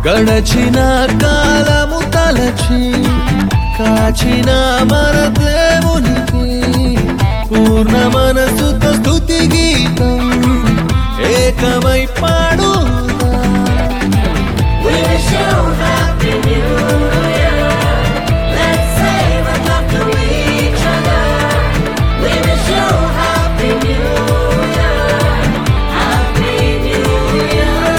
గడచిన కాలము తలచి కాచిన మన దేవునికి పూర్ణ మనసుతో స్తుతి గీతం ఏకమై పాడుదా Wish you happy new year. Let's say we're not to each other. We wish you happy new year. Happy new year.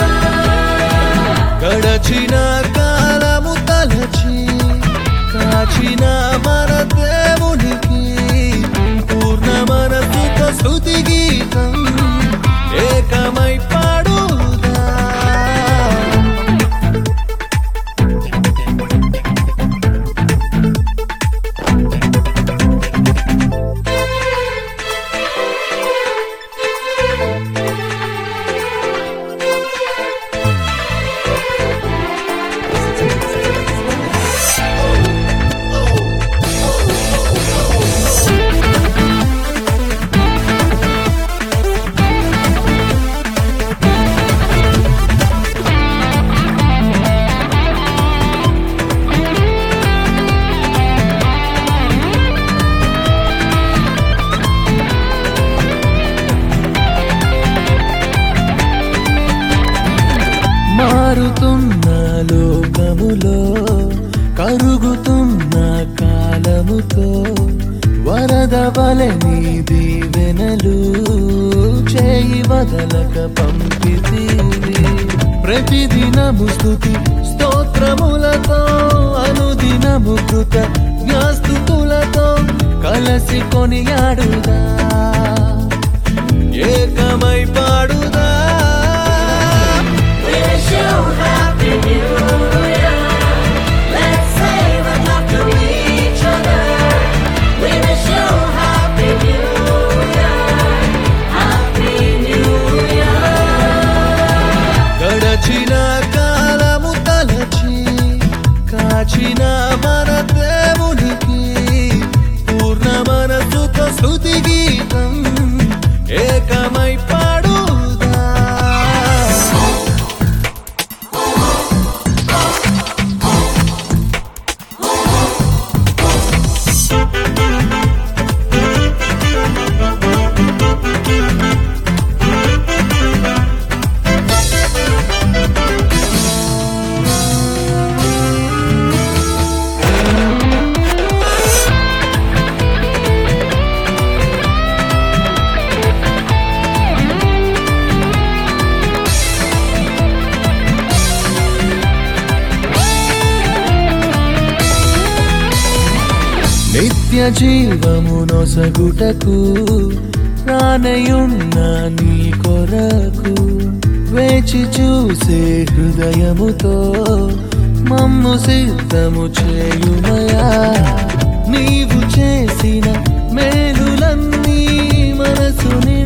గడచిన కాలము తలచి కాచిన మన దేవునికి పూర్ణ మనసుతో స్తుతి గీతం ఏకమై పాడుదా మారుతున్న లోకములో కరుగుతున్న కాలముతో వరద వలె నీ దీవెనలు చేయి వదలక పంపితీవి ప్రతిదినము స్థుతి స్తోత్రములతో అనుదినము కృత జ్ఞాస్తుతులతో కలసి కొనియాడుదా ఏకమై పాడుదా Wish you happy new year. Let's say we're not to each other. We wish you happy new year. Happy new year. గడచిన కాలము తలచి కాచిన మన దేవునికి పూర్ణ మనసుతో స్తుతి గీతం ఏకమై పాడుదా నిత్య జీవము నొసగుటకు ప్రాణయున్న నీ కొరకు వేచి చూసే హృదయముతో మమ్ము సిద్ధము చేయుమయా నీవు చేసిన మేలులన్నీ మనసుని